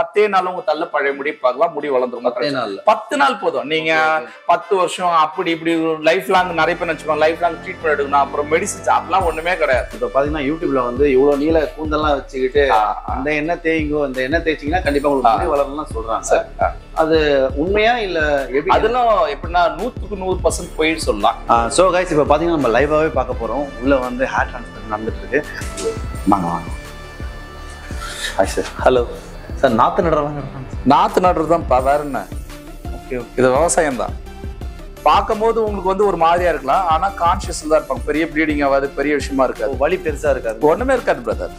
பத்தே நாள் உங்க தள்ள பழைய முடி பார்க்கலாம் முடி வளர்ந்துரும் பத்தே நாள்ல பத்து நாள் போதும் நீங்க பத்து வருஷம் அப்படி இப்படி லைஃப் லாங் நிறைய பேர் வச்சுக்கோங்க லைஃப் லாங் ட்ரீட்மெண்ட் எடுக்கணும் அப்புறம் மெடிசின்ஸ் அதெல்லாம் ஒண்ணுமே கிடையாது இப்ப பாத்தீங்கன்னா யூடியூப்ல வந்து இவ்வளவு நீல கூந்தெல்லாம் வச்சுக்கிட்டு ஆ, அந்த எண்ணெய் தேய்ங்கோ இந்த எண்ணெய் தேய்ச்சிங்கன்னா கண்டிப்பா உங்களுக்கு முடி வளரலாம் சொல்றாங்க அது உண்மையா இல்ல எப்படி அதெல்லாம் எப்படின்னா நூத்துக்கு நூறு பர்சன்ட் போயிட்டு சொல்லலாம் ஸோ கைஸ் இப்போ பார்த்தீங்கன்னா நம்ம லைவாகவே பார்க்க போகிறோம் உள்ளே வந்து ஹேர் ட்ரான்ஸ்ஃபர் நடந்துட்டு இருக்கு வாங்க வாங்க ஹாய் சார் ஹலோ சார் நாற்று நடுறாங்க நாத்து நடுறதுதான் வேற என்ன ஓகே இது விவசாயம் தான் பார்க்கும்போது உங்களுக்கு வந்து ஒரு மாதிரியா இருக்கலாம் ஆனா கான்சியஸ் தான் இருப்பாங்க பெரிய ப்ளீடிங் ஆகாது பெரிய விஷயமா இருக்காது வலி பெருசாக இருக்காது ஒண்ணுமே இருக்காது பிரதர்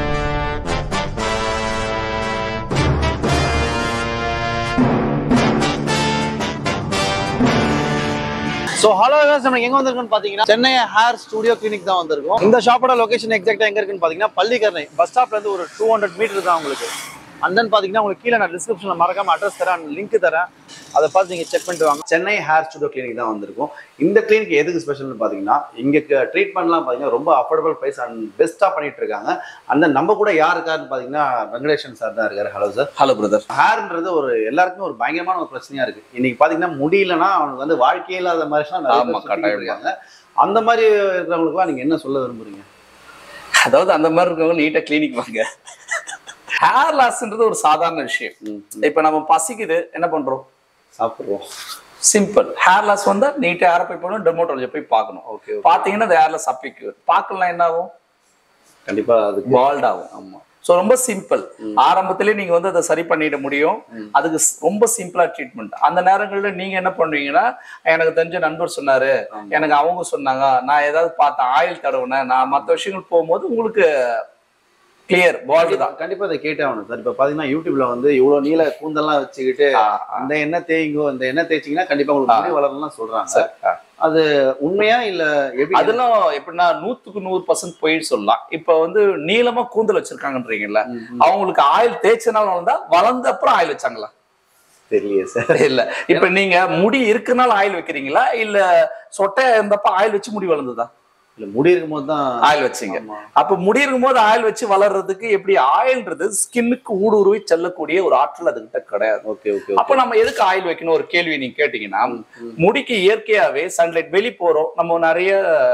ஸோ ஹலோ நம்ம எங்க வந்திருக்கோம்னு பார்த்தீங்கன்னா சென்னை ஹேர் ஸ்டுடியோ கிளினிக் தான் வந்திருக்கோம் இந்த ஷாப்போட லொகேஷன் எக்ஸாக்டா எங்க இருக்குன்னு பார்த்தீங்கன்னா பள்ளிக்கரணை பஸ் ஸ்டாப்ல இருந்து ஒரு டூ ஹண்ட்ரட் மீட்டர் தான் உங்களுக்கு அண்ட் தென் பார்த்தீங்கன்னா உங்களுக்கு கீழே நான் டிஸ்கிரிப்ஷனில் மறக்காம அட்ரஸ் தரேன் லிங்க் தரேன் அதை பார்த்து நீங்கள் செக் பண்ணிட்டு வாங்க சென்னை ஹேர் ஸ்டுடியோ கிளினிக் தான் வந்திருக்கும் இந்த கிளினிக் எதுக்கு ஸ்பெஷல்னு பார்த்தீங்கன்னா இங்கே ட்ரீட்மெண்ட்லாம் பார்த்தீங்கன்னா ரொம்ப அஃபோர்டபுள் ப்ரைஸ் அண்ட் பெஸ்ட்டாக பண்ணிட்டு இருக்காங்க அந்த நம்ம கூட யார் இருக்காருன்னு பார்த்தீங்கன்னா வெங்கடேஷன் சார் தான் இருக்காரு ஹலோ சார் ஹலோ பிரதர் ஹேர்ன்றது ஒரு எல்லாருக்குமே ஒரு பயங்கரமான ஒரு பிரச்சனையா இருக்கு இன்னைக்கு பாத்தீங்கன்னா முடியலன்னா அவனுக்கு வந்து வாழ்க்கையே இல்லாத மாதிரி ஆமா, கட்டாயமா. இருக்காங்க அந்த மாதிரி இருக்கிறவங்களுக்குலாம் நீங்க என்ன சொல்ல விரும்புறீங்க அதாவது அந்த மாதிரி இருக்கவங்க நீட்டா கிளினிக் வாங்க ஹேர் லாஸ்ன்றது ஒரு சாதாரண விஷயம் இப்ப நம்ம பசிக்குது என்ன பண்றோம் சாப்பிடுறோம் சிம்பிள் ஹேர் லாஸ் வந்தா நீட்டா ஹேர் போய் போகணும் டெர்மோட்டாலஜி போய் பார்க்கணும் ஓகே பாத்தீங்கன்னா அந்த ஹேர் லாஸ் அப்பிக்கு பார்க்கலாம் என்ன ஆகும் கண்டிப்பா அதுக்கு பால்ட் ஆகும் ஆமா ஸோ ரொம்ப சிம்பிள் ஆரம்பத்திலே நீங்க வந்து அதை சரி பண்ணிட முடியும் அதுக்கு ஸ்- ரொம்ப சிம்பிளா ட்ரீட்மெண்ட் அந்த நேரங்கள்ல நீங்க என்ன பண்ணுவீங்கன்னா எனக்கு தெரிஞ்ச நண்பர் சொன்னாரு ஆமா. எனக்கு அவங்க சொன்னாங்க நான் ஏதாவது பார்த்தேன் ஆயில் தடவுனேன் நான் மற்ற விஷயங்கள் போகும்போது உங்களுக்கு கிளியர் பால்டு தான் கண்டிப்பா அதை கேட்டே ஆகணும் சார் இப்ப பாத்தீங்கன்னா யூடியூப்ல வந்து இவ்வளவு நீல கூந்தெல்லாம் வச்சுக்கிட்டு ஆ, ஆ. அந்த எண்ணெய் தேய்ங்கோ இந்த எண்ணெய் தேய்ச்சிங்கன்னா கண்டிப்பா உங்களுக்கு முடி வளரலாம் சொல்றாங்க சரி, ஆ. அது உண்மையா இல்ல எப்படி அதெல்லாம் எப்படின்னா நூத்துக்கு நூறு பர்சன்ட் போயிட்டு சொல்லலாம் இப்ப வந்து நீளமா கூந்தல் வச்சிருக்காங்கன்றீங்கல்ல ம், ம். அவங்களுக்கு ஆயில் தேய்ச்சனால வளர்ந்தா வளர்ந்த அப்புறம் ஆயில் வச்சாங்களா தெரியலையே சார் இல்ல இப்ப நீங்க முடி இருக்கனால ஆயில் வைக்கிறீங்களா இல்ல சொட்டையா இருந்தப்ப ஆயில் வச்சு முடி வளர்ந்ததா இல்ல முடி இருக்கும்போது தான் ஆயில் வச்சீங்க ஆமா. அப்ப முடி இருக்கும்போது ஆயில் வச்சு வளர்றதுக்கு எப்படி ஆயில்ன்றது ஸ்கின்னுக்கு ஊடுருவி செல்லக்கூடிய ஒரு ஆற்றல் அதுகிட்ட கிடையாது ஓகே ஓகே அப்ப நம்ம எதுக்கு ஆயில் வைக்கணும் ஒரு கேள்வி நீங்க கேட்டீங்கன்னா முடிக்கு இயற்கையாவே சன்லைட் வெளி போறோம் நம்ம நிறைய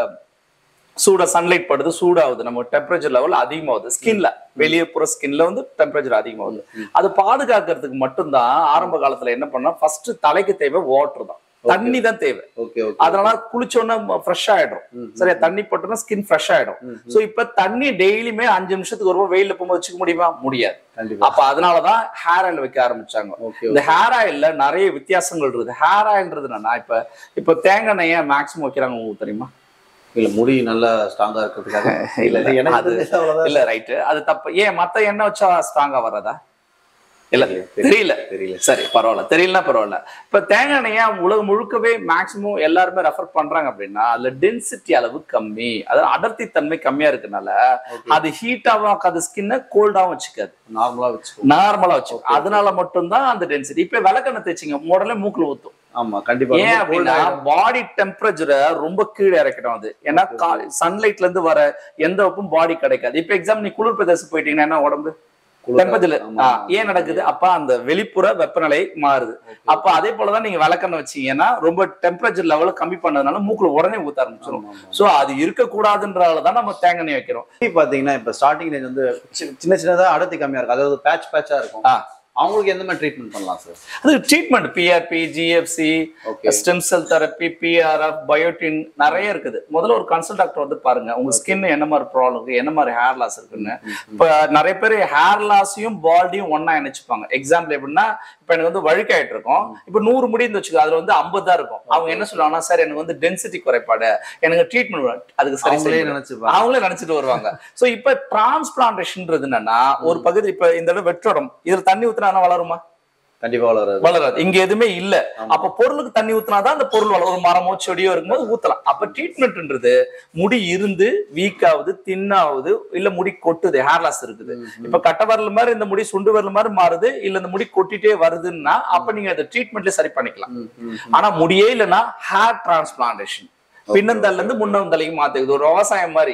சூட சன்லைட் படுது சூடாகுது நம்ம டெம்பரேச்சர் லெவல் அதிகமாகுது ஸ்கின்ல வெளியே புற ஸ்கின்ல வந்து டெம்பரேச்சர் அதிகமாகுது அது பாதுகாக்கிறதுக்கு மட்டும்தான் ஆரம்ப காலத்துல என்ன பண்ணா ஃபர்ஸ்ட் தலைக்கு தேவை வாட்டர் தான் தண்ணி தான் தேவை ஓகே ஓகே அதனால குளிச்சோன்னா ஃப்ரெஷ் ஆயிடும் ம், சரியா தண்ணி பட்டோம்னா ஸ்கின் ஃப்ரெஷ் ஆயிடும் ம், சோ இப்ப தண்ணி டெய்லியுமே அஞ்சு நிமிஷத்துக்கு ஒரு வெயில்ல போகும்போது வச்சுக்க முடியுமா முடியாது கண்டிப்பா அப்ப அதனாலதான் ஹேர் ஆயில் வைக்க ஆரம்பிச்சாங்க ஓகே இந்த ஹேர் ஆயில்ல நிறைய வித்தியாசங்கள் இருக்குது ஹேர் ஆயில்ன்றது என்னன்னா இப்ப இப்ப தேங்காய் எண்ணெய் மேக்ஸிமம் வைக்கிறாங்க உங்களுக்கு தெரியுமா இல்ல முடி நல்லா ஸ்ட்ராங்கா இருக்கிறதுக்காக இல்ல, இல்ல. எனக்கு அது- தெரிஞ்சது அவ்வளவுதான். இல்ல ரைட்டு அது தப்பு ஏன் மத்த எண்ணெய் வச்சா ஸ்ட்ராங்கா வர்றதா இல்ல தெரியல, தெரியல தெரியல சரி பரவாயில்ல தெரியலனா பரவாயில்ல இப்ப தேங்காய் எண்ணெயை உலகம் முழுக்கவே மேக்சிமம் எல்லாருமே ரெஃபர் பண்றாங்க அப்படின்னா அதுல டென்சிட்டி அளவு கம்மி அதாவது அடர்த்தி தன்மை கம்மியா இருக்கனால Okay. அது ஹீட்டாவும் ஆக்காது ஸ்கின்னை கோல்டாவும் வச்சுக்காது நார்மலா வச்சுக்கோ நார்மலா வச்சுக்கும் அதனால மட்டும்தான் அந்த டென்சிட்டி இப்ப விளக்கெண்ணெய் தேய்ச்சிங்க உடனே மூக்குல ஊத்தும் ஆமா கண்டிப்பா ஏன் ரொம்ப cold அப்படின்னா ஆயிடும். பாடி டெம்பரேச்சரை ரொம்ப கீழே இறக்கணும் அது ஏன்னா சன்லைட்ல இருந்து வர எந்த வெப்பும் பாடி கிடைக்காது இப்ப எக்ஸாம் நீ குளிர் பிரதேசம் போயிட்டீங்கன்னா என்ன உடம்பு குளிர் டெம்பரேச்சர் ஆமா, ஆமா. ஏன் நடக்குது அப்ப அந்த வெளிப்புற வெப்பநிலை மாறுது அப்ப அதே போலதான் நீங்க விளக்கெண்ணெய் வச்சீங்கன்னா ரொம்ப டெம்பரேச்சர் லெவல கம்மி பண்ணதுனால மூக்குல உடனே ஊத்த ஆரம்பிச்சிடும் ஆமா, ஆமா. சோ அது இருக்க கூடாதுன்றதாலதான் நம்ம தேங்காய் எண்ணெய் வைக்கிறோம் முடி பாத்தீங்கன்னா இப்ப ஸ்டார்டிங் ரேஞ்ச் வந்து சி- சின்ன சின்னதா அடர்த்தி கம்மியா இருக்கும் அதாவது பேட்ச் பேட்சா இருக்கும் ஆ. அவங்களுக்கு எந்த மாதிரி ட்ரீட்மெண்ட் பண்ணலாம் சார் அது treatment PRP GFC okay stem cell therapy PRF biotin நிறைய இருக்குது முதல்ல ஒரு கன்சல்ட் டாக்டர் வந்து பாருங்க உங்க ஸ்கின் என்ன மாதிரி ப்ராப்ளம் இருக்கு என்ன மாதிரி ஹேர் லாஸ் இருக்குன்னு இப்ப நிறைய பேர் ஹேர் லாஸையும் பால்டையும் ஒண்ணா இணைச்சுப்பாங்க எக்ஸாம்பிள் எப்படின்னா இப்ப எனக்கு வந்து வழுக்காயிட்டு இருக்கும் இப்ப நூறு முடி இருந்து வச்சுக்கோ அதுல வந்து ஐம்பது தான் இருக்கும் அவங்க என்ன சொல்லுவாங்கன்னா சார் எனக்கு வந்து டென்சிட்டி குறைபாடு எனக்கு ட்ரீட்மெண்ட் அதுக்கு சரி அவங்களே செய்யுங்க." நினைச்சுப்பாங்க அவங்களே நினைச்சிட்டு வருவாங்க சோ இப்ப டிரான்ஸ்பிளான்டேஷன்ன்றது என்னன்னா ஒரு பகுதி இப்ப இந்த இடம் வெற்றடம் இதுல தண்ணி ஊத்துனா வளருமா கண்டிப்பா வளராது வளராது இங்க எதுவுமே இல்ல ஆமா. அப்ப பொருளுக்கு தண்ணி ஊத்துனாதான் அந்த பொருள் வளரும் ஒரு மரமோ செடியோ இருக்கும்போது ஊத்தலாம் அப்ப ட்ரீட்மெண்ட்ன்றது முடி இருந்து வீக் ஆகுது தின்னாகுது இல்ல முடி கொட்டுது ஹேர் லாஸ் இருக்குது இப்ப கட்ட வரல் மாதிரி இந்த முடி சுண்டு வரல் மாதிரி மாறுது இல்ல இந்த முடி கொட்டிட்டே வருதுன்னா அப்ப நீங்க அதை ட்ரீட்மெண்ட்ல சரி பண்ணிக்கலாம் ம், ம், ம். ஆனா முடியே இல்லைன்னா ஹேர் டிரான்ஸ்பிளான்டேஷன் பின்னந்தல்ல இருந்து முன்னந்தலைக்கு மாத்துக்குது ஒரு விவசாயம் மாதிரி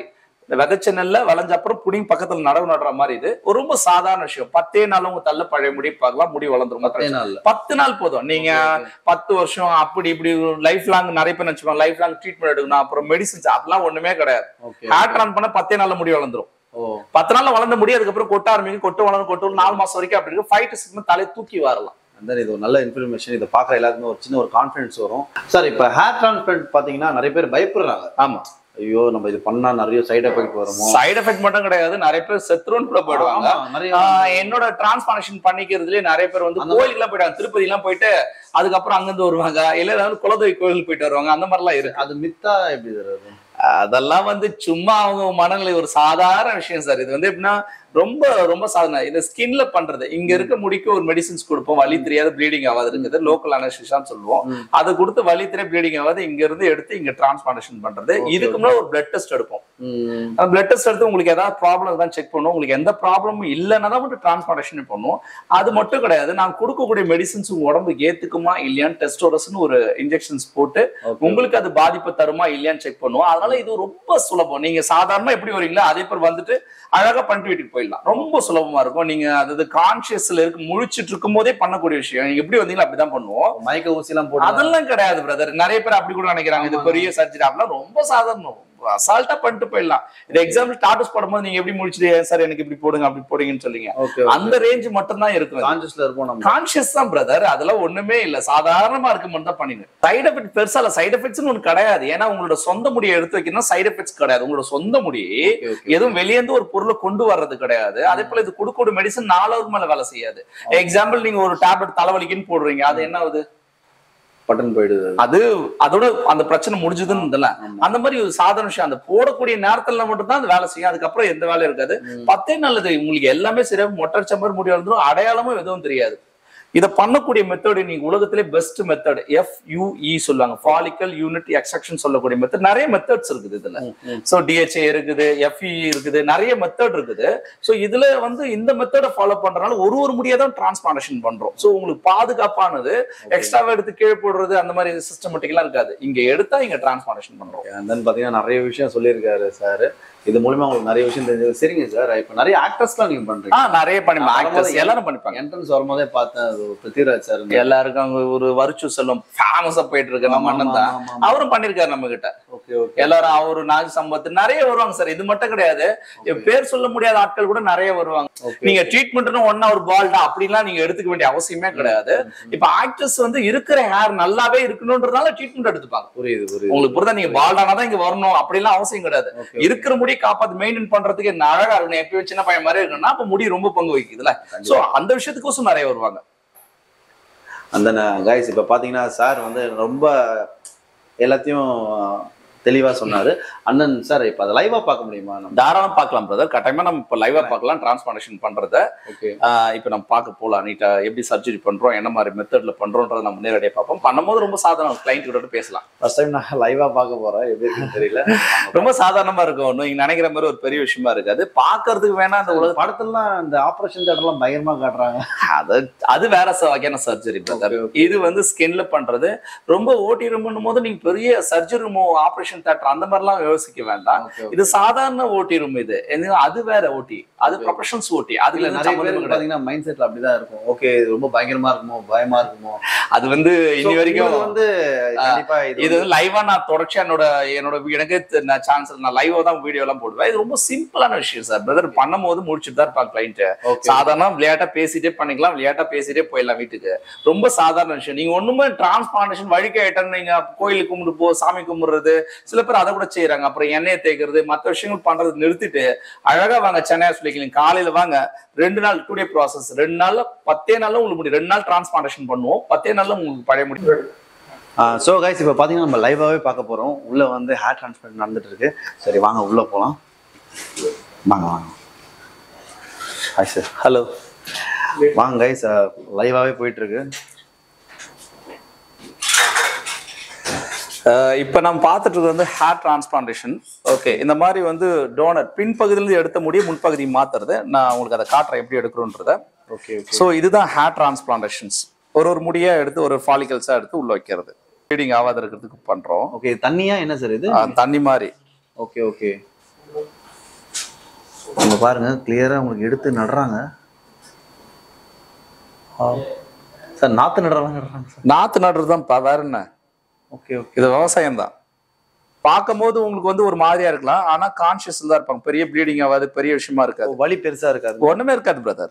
இந்த விதைச்ச நெல்ல விளைஞ்ச அப்புறம் புடிங்க பக்கத்துல நடவு நடுற மாதிரி இது ஒரு ரொம்ப சாதாரண விஷயம் பத்தே நாள் உங்க தள்ள பழைய முடி பார்க்கலாம் முடி வளர்ந்துரும் பத்தே நாள்ல பத்து நாள் போதும் நீங்க பத்து வருஷம் அப்படி இப்படி லைஃப் லாங் நிறைய பேர் நினைச்சுக்கோங்க லைஃப் லாங் ட்ரீட்மெண்ட் எடுக்கணும் அப்புறம் மெடிசின்ஸ் அதெல்லாம் ஒண்ணுமே கிடையாது ஓகே ஹேர் ட்ரான் பண்ண பத்தே நாள்ல முடி வளர்ந்துரும் ஓ பத்து நாள்ல வளர்ந்த முடி அதுக்கப்புறம் கொட்ட ஆரம்பிக்கும் கொட்டு வளரும் கொட்டு வளரும், நாலு மாசம் வரைக்கும் அப்படி இருக்கு ஃபைவ் டு சிக்ஸ் தலை தூக்கி வரலாம் அந்த இது ஒரு நல்ல இன்ஃபர்மேஷன் இதை பார்க்குற எல்லாருக்குமே ஒரு சின்ன ஒரு கான்ஃபிடன்ஸ் வரும் சார் இப்போ ஹேர் டிரான்ஸ்பிளான்ட் பார்த்தீங்கன்னா நிறைய பேர் பயப்படுறாங்க ஆமா ஐயோ நம்ம இது பண்ணா நிறைய சைடு எஃபெக்ட் வருமோ சைடு எஃபெக்ட் மட்டும் கிடையாது நிறைய பேர் செத்துருன்னு கூட போயிடுவாங்க ஆமா, நிறைய ஆஹ் என்னோட டிரான்ஸ்பார்மேஷன் பண்ணிக்கிறதுலயே நிறைய பேர் வந்து அந்த கோயிலுக்கு எல்லாம் போயிட்டாங்க திருப்பதி எல்லாம் போயிட்டு அதுக்கப்புறம் அங்கிருந்து வருவாங்க இல்ல ஏதாவது குலதெய்வ கோயிலுக்கு போயிட்டு வருவாங்க அந்த மாதிரி எல்லாம் இருக்கு அது மித்தா எப்படி சார் அது அதெல்லாம் வந்து சும்மா அவங்க மனநிலை ஒரு சாதாரண விஷயம் சார் இது வந்து எப்படின்னா ரொம்ப ரொம்ப சாதாரண இந்த ஸ்கின்ல பண்றது இங்க இருக்க முடிக்கு ஒரு மெடிசின்ஸ் கொடுப்போம் வலி தெரியாத ப்ளீடிங் ஆகாது இருக்குது லோக்கல் அனஸ்டிஷான்னு சொல்லுவோம் ம். அதை கொடுத்து வலி தெரியாத ப்ளீடிங் ஆகாது இங்க இருந்து எடுத்து இங்க டிரான்ஸ்பிளான்டேஷன் பண்றது Okay, இதுக்கு முன்னாடி ஒரு பிளட் டெஸ்ட் எடுப்போம் ம், அந்த பிளட் டெஸ்ட் எடுத்து உங்களுக்கு ஏதாவது ப்ராப்ளம் தான் செக் பண்ணுவோம் உங்களுக்கு எந்த ப்ராப்ளமும் இல்லைன்னா தான் மட்டும் டிரான்ஸ்பிளான்டேஷன் பண்ணுவோம் அது மட்டும் கிடையாது நான் கொடுக்கக்கூடிய மெடிசின்ஸ் உங்க உடம்புக்கு ஏத்துக்குமா இல்லையான்னு டெஸ்டோரஸ்னு ஒரு இன்ஜெக்ஷன்ஸ் போட்டு okay. உங்களுக்கு அது பாதிப்பு தருமா இல்லையான்னு செக் பண்ணுவோம் அதனால இது ரொம்ப சுலபம் நீங்க சாதாரணமா எப்படி வரீங்களோ அதே பேர் வந்துட்டு அழகா பண்ணிட்டு வீட்டுக்கு போயிடலாம் ரொம்ப சுலபமா இருக்கும் நீங்க அது கான்சியஸ்ல இருக்கு முழிச்சிட்டு இருக்கும் போதே பண்ணக்கூடிய விஷயம் நீங்க எப்படி வந்தீங்களோ அப்படிதான் பண்ணுவோம் மயக்க ஊசி எல்லாம் போட்டு அதெல்லாம் கிடையாது பிரதர் நிறைய பேர் அப்படி கூட நினைக்கிறாங்க இது ஆமா. பெரிய சர்ஜரி அப்படிலாம் ரொம்ப சாதாரணம் அசால்ட்டா பண்ணிட்டு போயிடலாம் இது எக்ஸாம்பிள் டாட்டஸ் போடும்போது நீங்க எப்படி முடிச்சுட்டு சார் எனக்கு இப்படி போடுங்க அப்படி போடுங்கன்னு சொல்லிங்க ஓகே அந்த ரேஞ்ச் மட்டும் தான் இருக்கும் கான்சியஸ்ல இருப்போம் நம்ம கான்சியஸ் தான் பிரதர் அதெல்லாம் ஒண்ணுமே இல்ல சாதாரணமா இருக்க மட்டும் தான் பண்ணிங்க சைடு எஃபெக்ட் பெருசா இல்ல சைடு எஃபெக்ட்ஸ் ஒண்ணு கிடையாது ஏன்னா உங்களோட சொந்த முடியை எடுத்து வைக்கணும் சைடு எஃபெக்ட்ஸ் கிடையாது உங்களோட சொந்த முடி Okay, okay. எதுவும் வெளியேந்து ஒரு பொருளை கொண்டு வர்றது கிடையாது அதே போல இது கொடுக்கக்கூடிய மெடிசன் நாலாவது மேல வேலை செய்யாது எக்ஸாம்பிள் நீங்க ஒரு டேப்லெட் தலைவலிக்குன்னு போடுறீங்க அது என்ன ஆகுது பட்டன் போயிடுது அது அதோட அந்த பிரச்சனை முடிஞ்சதுன்னு இல்ல ஆமா. அந்த மாதிரி ஒரு சாதாரண விஷயம் அந்த போடக்கூடிய நேரத்துல மட்டும் தான் அது வேலை செய்யும் அதுக்கப்புறம் எந்த வேலையும் இருக்காது ம். பத்தே நல்லது உங்களுக்கு எல்லாமே சரியா மொட்டை சம்பர் முடி வந்துடும் அடையாளமும் எதுவும் தெரியாது இதை பண்ணக்கூடிய மெத்தட் நீங்க உலகத்திலே பெஸ்ட் மெத்தட் எஃப் யூஇ சொல்லுவாங்க ஃபாலிக்கல் யூனிட் எக்ஸ்ட்ரக்ஷன் சொல்லக்கூடிய மெத்தட் நிறைய மெத்தட்ஸ் இருக்குது இதுல ம், ம். ஸோ டிஹெச்ஏ இருக்குது எஃப்இ இருக்குது நிறைய மெத்தட் இருக்குது ஸோ இதுல வந்து இந்த மெத்தடை ஃபாலோ பண்றதுனால ஒரு ஒரு முடியை தான் டிரான்ஸ்பார்டேஷன் பண்றோம் ஸோ உங்களுக்கு பாதுகாப்பானது எக்ஸ்ட்ராவா எடுத்து கீழே போடுறது அந்த மாதிரி சிஸ்டமேட்டிக்லாம் இருக்காது இங்க எடுத்தா இங்க டிரான்ஸ்பார்டேஷன் பண்றோம் And then பாத்தீங்கன்னா நிறைய விஷயம் சொல்லியிருக்காரு சார் இது மூலியமா உங்களுக்கு நிறைய விஷயம் தெரிஞ்சது சரிங்க சார் இப்ப நிறைய ஆக்டர்ஸ்லாம் நீங்க பண்றீங்க ஆ நிறைய பண்ணிப்பாங்க நான் ஆக்டர்ஸ் வரும்போது எல்லாரும் பண்ணிப்பாங்க என்ட்ரன்ஸ் வரும்போதே பார்த்தேன் அது ஒரு பிருத்திவிராஜ் சார் எல்லாருக்கும் அங்க ஒரு வரிச்சு செல்லும் ஃபேமஸா போயிட்டு இருக்கு நம்ம அண்ணன் தான் அவரும் பண்ணிருக்காரு நம்ம கிட்ட ஓகே ஓகே எல்லாரும் அவரு நாஜ் சம்பத் நிறைய வருவாங்க சார் இது மட்டும் கிடையாது பேர் சொல்ல முடியாத ஆட்கள் கூட நிறைய வருவாங்க ஓகே நீங்க ட்ரீட்மெண்ட்னு ஒன்னா ஒரு பால்டா அப்படிலாம் நீங்க எடுத்துக்க வேண்டிய அவசியமே கிடையாது இப்ப ஆக்டர்ஸ் வந்து இருக்கிற ஹேர் நல்லாவே இருக்கணும்ன்றதுனால ட்ரீட்மெண்ட் எடுத்துப்பாங்க புரியுது புரியுது உங்களுக்கு புரியுதா நீங்க பால்டானா தான் இங்க வரணும் அப்படிலாம் அவசியம் கிடையாது Okay, இருக்கிற முடி காப்பாத்து மெயின்டைன் பண்றதுக்கு என்ன அழகா இருக்கணும் எப்பயும் சின்ன பையன் மாதிரி இருக்கணும்னா அப்ப முடி ரொம்ப பங்கு வகிக்குதுல சோ அந்த விஷயத்துக்கோசம் நிறைய வருவாங்க அந்த கைஸ் இப்ப பாத்தீங்கன்னா சார் வந்து ரொம்ப எல்லாத்தையும் தெளிவா சொன்னாரு அண்ணன் சார் இப்ப அதை லைவா பார்க்க முடியுமா நம்ம தாராளம் பார்க்கலாம் பிரதர் கட்டாயமா நம்ம இப்ப லைவா பார்க்கலாம் டிரான்ஸ்பார்டேஷன் பண்றத ஓகே ஆஹ் இப்ப நம்ம பார்க்க போலாம் நீட்டா எப்படி சர்ஜரி பண்றோம் என்ன மாதிரி மெத்தட்ல பண்றோம்ன்றத நம்ம நேரடியாக பார்ப்போம் பண்ணும்போது ரொம்ப சாதாரணம் கிளைண்ட் கிட்ட பேசலாம் ஃபர்ஸ்ட் டைம் நான் லைவா பார்க்க போறேன் எப்படி இருக்குன்னு தெரியல ரொம்ப சாதாரணமா இருக்கும் நீங்க நினைக்கிற மாதிரி ஒரு பெரிய விஷயமா இருக்காது பாக்குறதுக்கு வேணா அந்த உலக படத்துலலாம் இந்த ஆபரேஷன் தேட்டர்லாம் பயங்கரமா காட்டுறாங்க அது அது வேற ச- வகையான சர்ஜரி பிரதர் Okay, okay. இது வந்து ஸ்கின்ல பண்றது ரொம்ப ஓட்டி ரூம் போது நீங்க பெரிய சர்ஜரி ரூமோ ஆபரேஷன் தேட்டர் அந்த மாதிரிலாம் யோசிக்க வேண்டாம் Okay, okay. இது சாதாரண ஓட்டி ரூம் இது இது- அது வேற ஓட்டி அது Okay. ப்ரொஃபஷனல்ஸ் ஓட்டி இல்ல அதுல நிறைய சம்மந்தம் பேருக்கு கிடையாது. பாத்தீங்கன்னா மைண்ட் செட்ல அப்படிதான் இருக்கும் ஓகே இது ரொம்ப பயங்கரமா இருக்குமோ பயமா இருக்குமோ அது வந்து இனி So, வரைக்கும் உங்களுக்கு வந்து கண்டிப்பா இது இது வந்து லைவா நான் தொடர்ச்சியா என்னோட என்னோட எனக்கு தெ- நான் சான்ஸ் நான் லைவா தான் வீடியோ எல்லாம் போடுவேன் இது ரொம்ப சிம்பிளான விஷயம் சார் பிரதர் பண்ணும்போது முடிச்சுட்டு தான் இருப்பாங்க கிளைண்ட் ஓகே சாதாரண விளையாட்டா பேசிட்டே பண்ணிக்கலாம் விளையாட்டா பேசிட்டே போயிடலாம் வீட்டுக்கு ரொம்ப சாதாரண விஷயம் நீங்க ஒண்ணுமே டிரான்ஸ்பார்டேஷன் வழிக்க ஐட்டம் நீங்க கோயிலுக்கு கும்பிட்டு போ சாமி கும்பிடுறது சில பேர் அதை கூட செய்யறாங்க அப்புறம் எண்ணெயை தேய்க்கிறது மற்ற விஷயங்கள் பண்றது நிறுத்திட்டு அழகா வாங்க சென்னை சொல்லிக்கலாம் காலையில வாங்க ரெண்டு நாள் டூ டே ப்ராசஸ் ரெண்டு நாள்ல பத்தே நாள்ல உங்களுக்கு முடியும் ரெண்டு நாள் டிரான்ஸ்பார்டேஷன் பண்ணுவோம் பத்தே நாள்ல உங்களுக்கு பழைய முடியும் ஸோ கைஸ் இப்போ பார்த்தீங்கன்னா நம்ம லைவாகவே பார்க்க போகிறோம் உள்ளே வந்து ஹேர் டிரான்ஸ்பிளான்ட் நடந்துட்டு இருக்கு சரி வாங்க உள்ளே போகலாம் வாங்க வாங்க ஹாய் சார் ஹலோ வாங்க கைஸ் லைவாகவே போயிட்டு இருக்கு இப்போ நம்ம பார்த்துட்டு இருக்கிறது வந்து ஹேர் டிரான்ஸ்பிளான்டேஷன் ஓகே இந்த மாதிரி வந்து டோனர் பின்பகுதியிலிருந்து எடுத்த முடிய முன்பகுதி மாத்துறது நான் உங்களுக்கு அதை காட்டுறேன் எப்படி எடுக்கிறோன்றத ஓகே ஓகே ஸோ இதுதான் ஹேர் டிரான்ஸ்பிளான்டேஷன்ஸ் ஒரு ஒரு முடியா எடுத்து ஒரு ஃபாலிகல்ஸா எடுத்து உள்ள வைக்கிறது ப்ளீடிங் ஆகாத இருக்கிறதுக்கு பண்றோம் ஓகே தண்ணியா என்ன சார் இது ஆஹ் தண்ணி மாதிரி ஓகே ஓகே இங்க பாருங்க கிளியரா உங்களுக்கு எடுத்து நடுறாங்க சார் நாத்து நடுறாங்க நடுறாங்க சார் நாத்து நடுறதுதான்ப்பா வேற என்ன ஓகே ஓகே இது விவசாயம் தான் பார்க்கும்போது உங்களுக்கு வந்து ஒரு மாதிரியா இருக்கலாம் ஆனா கான்சியஸ்ல தான் இருப்பாங்க பெரிய ப்ளீடிங் ஆகாது பெரிய விஷயமா இருக்காது வலி பெருசா இருக்காது ஒண்ணுமே இருக்காது பிரதர்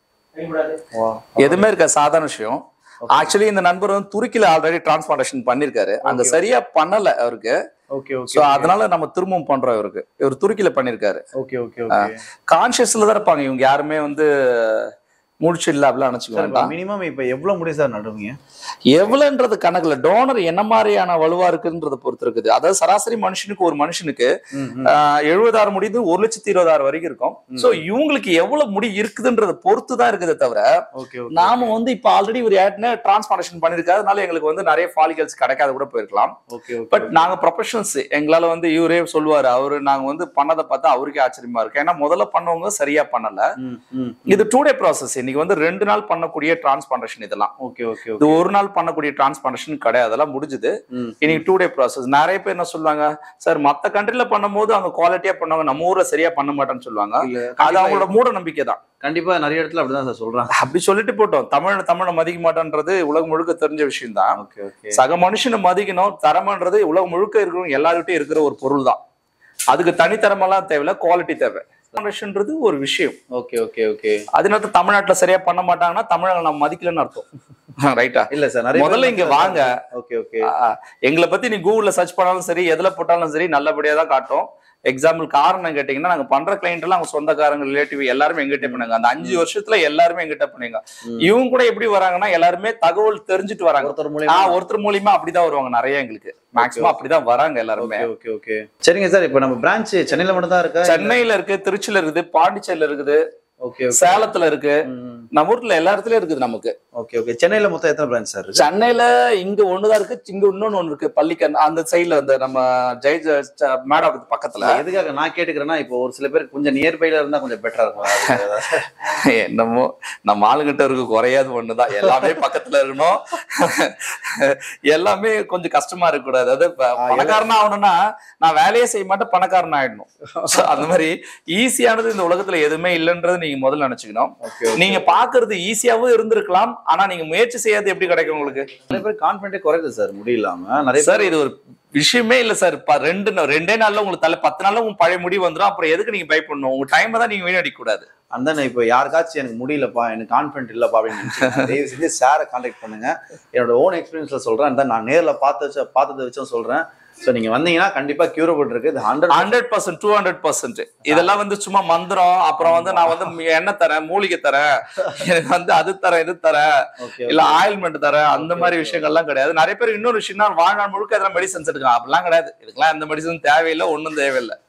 வா எதுவுமே இருக்காது சாதாரண விஷயம் ஆக்சுவலி இந்த நண்பர் வந்து துருக்கில ஆல்ரெடி டிரான்ஸ்பிளான்டேஷன் பண்ணிருக்காரு அங்க சரியா பண்ணல அவருக்கு ஓகே சோ ஓகே அதனால நம்ம திரும்பவும் பண்றோம் இவருக்கு இவர் துருக்கில பண்ணிருக்காரு ஓகே ஓகே ஓகே கான்சியஸ்ல தான் இருப்பாங்க இவங்க யாருமே வந்து மூழ்ச்சி இல்ல அப்படிலாம் நினைச்சுக்க வேண்டாம் மினிமம் இப்ப எவ்வளவு முடி சார் நடுவீங்க எவ்வளவுன்றது கணக்குல டோனர் என்ன மாதிரியான வலுவா இருக்குன்றத பொறுத்து இருக்குது அதாவது சராசரி மனுஷனுக்கு ஒரு மனுஷனுக்கு எழுபதாயிரம் முடிந்து ஒரு லட்சத்தி இருபதாயிரம் வரைக்கும் இருக்கும் சோ இவங்களுக்கு எவ்வளவு முடி இருக்குதுன்றத பொறுத்து தான் இருக்குதே தவிர ஓகே ஓகே நாம வந்து இப்ப ஆல்ரெடி ஒரு ஏட்னு டிரான்ஸ்பார்டேஷன் பண்ணிருக்காரு அதனால எங்களுக்கு வந்து நிறைய ஃபாலிகல்ஸ் கிடைக்காத கூட போயிருக்கலாம் ஓகே பட் நாங்க ப்ரொஃபஷனல்ஸ் எங்களால வந்து இவரே சொல்லுவாரு அவரு நாங்க வந்து பண்ணதை பார்த்தா அவருக்கே ஆச்சரியமா இருக்கு ஏன்னா முதல்ல பண்ணவங்க சரியா பண்ணல இது டூ டே ப்ராசஸ் இன்னைக்கு வந்து ரெண்டு நாள் பண்ணக்கூடிய டிரான்ஸ்பார்டேஷன் இதெல்லாம் ஓகே ஓகே இது ஒரு நாள் பண்ணக்கூடிய டிரான்ஸ்பார்டேஷன் கிடையாது அதெல்லாம் முடிஞ்சுது ம். இன்னைக்கு டூ டே ப்ராசஸ் நிறைய பேர் என்ன சொல்லுவாங்க சார் மத்த கண்ட்ரில பண்ணும்போது அவங்க குவாலிட்டியா பண்ணுவாங்க நம்ம ஊர்ல சரியா பண்ண மாட்டேன்னு சொல்லுவாங்க இல்ல அது அவங்களோட மூட நம்பிக்கை தான் கண்டிப்பா நிறைய இடத்துல அப்படிதான் சார் சொல்றாங்க அப்படி சொல்லிட்டு போட்டோம் தமிழ் தமிழை மதிக்க மாட்டேன்றது உலகம் முழுக்க தெரிஞ்ச விஷயம் தான் ஓகே ஓகே சக மனுஷனை மதிக்கணும் தரமன்றது உலகம் முழுக்க இருக்கிறவங்க எல்லார்கிட்டயும் இருக்கிற ஒரு பொருள் தான் அதுக்கு தனித்தரமெல்லாம் தேவையில்ல குவாலிட்டி தேவை மனுஷன்றது ஒரு விஷயம் ஓகே ஓகே ஓகே அதனால தமிழ்நாட்டுல சரியா பண்ண மாட்டாங்கன்னா தமிழக நம்ம மதிக்கலன்னு அர்த்தம் ரைட்டா இல்ல சார் நிறைய முதல்ல இங்க வாங்க ஓகே ஓகே எங்களை பத்தி நீ கூகுள்ல சர்ச் பண்ணாலும் சரி எதுல போட்டாலும் சரி நல்லபடியா தான் காட்டும் எக்ஸாம்பிள் காரணம் கேட்டீங்கன்னா நாங்க பண்ற கிளைண்ட் எல்லாம் அவங்க சொந்தக்காரங்க ரிலேட்டிவ் எல்லாருமே எங்கிட்ட பண்ணுங்க அந்த அஞ்சு வருஷத்துல எல்லாருமே எங்கிட்ட பண்ணுங்க ம். இவங்க கூட எப்படி வராங்கன்னா எல்லாருமே தகவல் தெரிஞ்சுட்டு வராங்க ஒருத்தர் ஆ மூலியமா ஒருத்தர் மூலியமா அப்படிதான் வருவாங்க நிறைய எங்களுக்கு மேக்ஸிமம் அப்படிதான் வராங்க எல்லாருமே ஓகே ஓகே ஓகே சரிங்க சார் இப்போ நம்ம பிரான்ச் சென்னையில மட்டும் தான் இருக்கா சென்னையில இருக்கு திருச்சியில இருக்குது பாண்டிச்சேரியில இருக்குது ஓகே சேலத்துல இருக்கு நம்ம ஊர்ல எல்லா இடத்துலயும் இருக்குது நமக்கு ஓகே ஓகே சென்னையில மொத்தம் எத்தனை பிரான்ச் சார் இருக்கு சென்னையில இங்க ஒண்ணுதான் இருக்கு இங்க இன்னொன்னு ஒண்ணு இருக்கு பள்ளிக்கண் அந்த சைடுல அந்த நம்ம ஜெய் மேடம் பக்கத்துல எதுக்காக நான் கேட்டுக்கிறேன்னா இப்போ ஒரு சில பேருக்கு கொஞ்சம் நியர்பைல இருந்தா கொஞ்சம் பெட்டரா இருக்கும் அதுக்கு ஏதாவது- என்னமோ நம்ம ஆளுங்கிட்ட இருக்க குறையாது ஒண்ணுதான் எல்லாமே பக்கத்துல இருக்கணும் எல்லாமே கொஞ்சம் கஷ்டமா இருக்க கூடாது அதாவது ப- பணக்காரனா ஆகணும்னா நான் வேலையே செய்ய மாட்டேன் பணக்காரன் ஆயிடணும் So, அந்த மாதிரி ஈஸியானது இந்த உலகத்துல எதுவுமே இல்லைன்றது நீங்க முதல்ல நினைச்சுக்கணும் ஓகே நீங்க பாக்குறது ஈஸியாவும் இருந்திருக்கலாம் ஆனா நீங்க முயற்சி செய்யாது எப்படி கிடைக்கும் உங்களுக்கு நிறைய பேர் கான்பிடண்டே குறையுது சார் முடியலாம நிறைய சார் இது ஒரு விஷயமே இல்ல சார் இப்ப ரெண்டு நா- ரெண்டே நாள்ல உங்களுக்கு தலை பத்து நாள்ல உங்க பழைய முடி வந்துடும் அப்புறம் எதுக்கு நீங்க பயப்படணும் உங்க டைம் தான் நீங்க வீணடிக்க கூடாது அந்த இப்போ யாருக்காச்சும் எனக்கு முடியலப்பா எனக்கு கான்ஃபிடென்ட் இல்லப்பா அப்படின்னு நினைச்சீங்கன்னா, தயவு செஞ்சு சாரை கான்டாக்ட் பண்ணுங்க என்னோட ஓன் எக்ஸ்பீரியன்ஸ்ல சொல்றேன் இந்த நான் நேர்ல பார்த்து வச்ச பார்த்ததை வச்சும் சொல்றேன் ஸோ நீங்க வந்தீங்கன்னா கண்டிப்பா கியூரபிள் இருக்கு இது hundred hundred percent two hundred percent இதெல்லாம் வந்து சும்மா மந்திரம் அப்புறம் வந்து நான் வந்து மி- எண்ணெய் தரேன் மூலிகை தரேன் எனக்கு வந்து அது தரேன் இது தரேன் ஓகே இல்ல ஆயில்மெண்ட் தரேன் அந்த Okay, மாதிரி okay. விஷயங்கள்லாம் கிடையாது நிறைய பேர் இன்னொரு விஷயம்னா வாழ்நாள் முழுக்க இதெல்லாம் மெடிசன்ஸ் எடுக்கலாம் அப்படிலாம் கிடையாது இதுக்கெல்லாம் எந்த மெடிசன் தேவையில்லை ஒண்ணும் தேவையில்லை